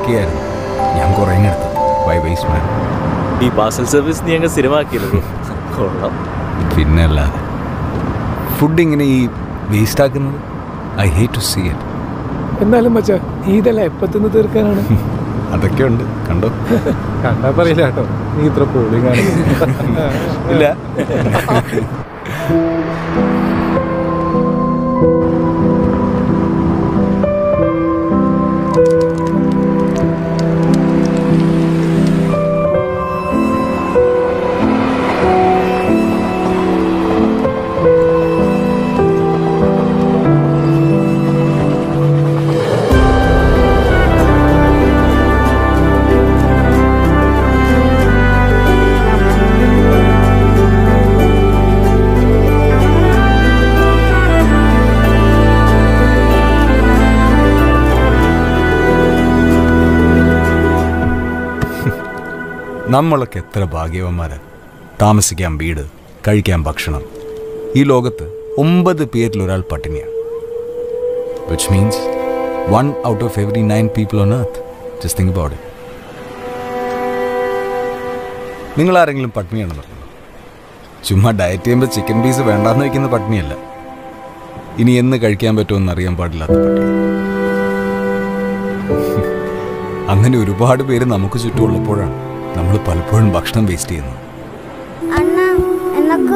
ചെയ്യായിരുന്നു ഞാൻ കുറേ എടുത്തു ബൈ വേസ്റ്റ് മാൻ ഈ പാർസൽ സർവീസ് നീ അങ്ങ് സ്ഥിരമാക്കിയല്ലോ കൊള്ളാം പിന്നെ അല്ലാതെ ഫുഡ് ഇങ്ങനെ ഈ വേസ്റ്റ് ആക്കുന്നത് I hate to see it എന്നാലും മച്ചാ ഇതെല്ലാം എപ്പത്തിന്ന് തീർക്കാനാണ് അതൊക്കെ ഉണ്ട് കണ്ടോ കണ്ടാ പറയില്ല കേട്ടോ നീ ഇത്ര പോളിംഗ് ആണ് ഇല്ല നമ്മളൊക്കെ എത്ര ഭാഗ്യവന്മാരാ താമസിക്കാൻ വീട് കഴിക്കാൻ ഭക്ഷണം ഈ ലോകത്ത് ഒമ്പത് പേരിൽ ഒരാൾ പട്ടിണിയാണ് which means one out of every nine people on earth just think about it നിങ്ങൾ ആരെങ്കിലും പട്ടിണിയാണെന്ന് പറഞ്ഞു ചുമ്മാ ഡയറ്റ് ചെയ്യുമ്പോൾ ചിക്കൻ പീസ് വേണ്ടാന്ന് വെക്കുന്ന പട്ടിണിയല്ല ഇനി എന്ന് കഴിക്കാൻ പറ്റുമെന്ന് അറിയാൻ പാടില്ലാത്ത പട്ടിണി അങ്ങനെ ഒരുപാട് പേര് നമുക്ക് ചുറ്റുമുള്ളപ്പോഴാണ് നമ്മൾ പലപ്പോഴും ഭക്ഷണം വേസ്റ്റ് ചെയ്യുന്നത് അണ്ണ എന്നൊക്കെ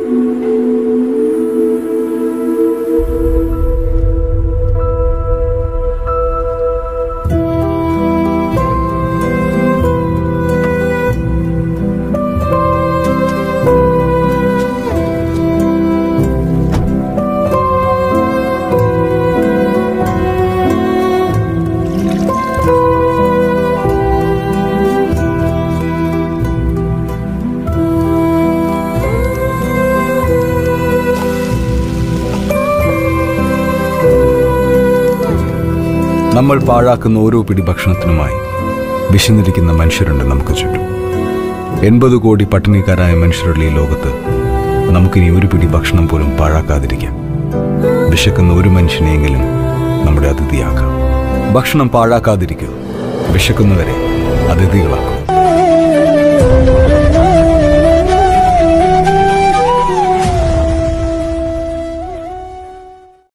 നമ്മൾ പാഴാക്കുന്ന ഓരോ പിടി ഭക്ഷണത്തിനുമായി വിശന്നിരിക്കുന്ന മനുഷ്യരുണ്ട് നമുക്ക് ചുറ്റും എൺപത് കോടി പട്ടിണിക്കാരായ മനുഷ്യരുള്ള ഈ ലോകത്ത് നമുക്കിനി ഒരു പിടി ഭക്ഷണം പോലും പാഴാക്കാതിരിക്കാം വിശക്കുന്ന ഒരു മനുഷ്യനെയെങ്കിലും നമ്മുടെ അതിഥിയാക്കാം ഭക്ഷണം പാഴാക്കാതിരിക്കുക വിശക്കുന്നവരെ അതിഥികളാക്കാം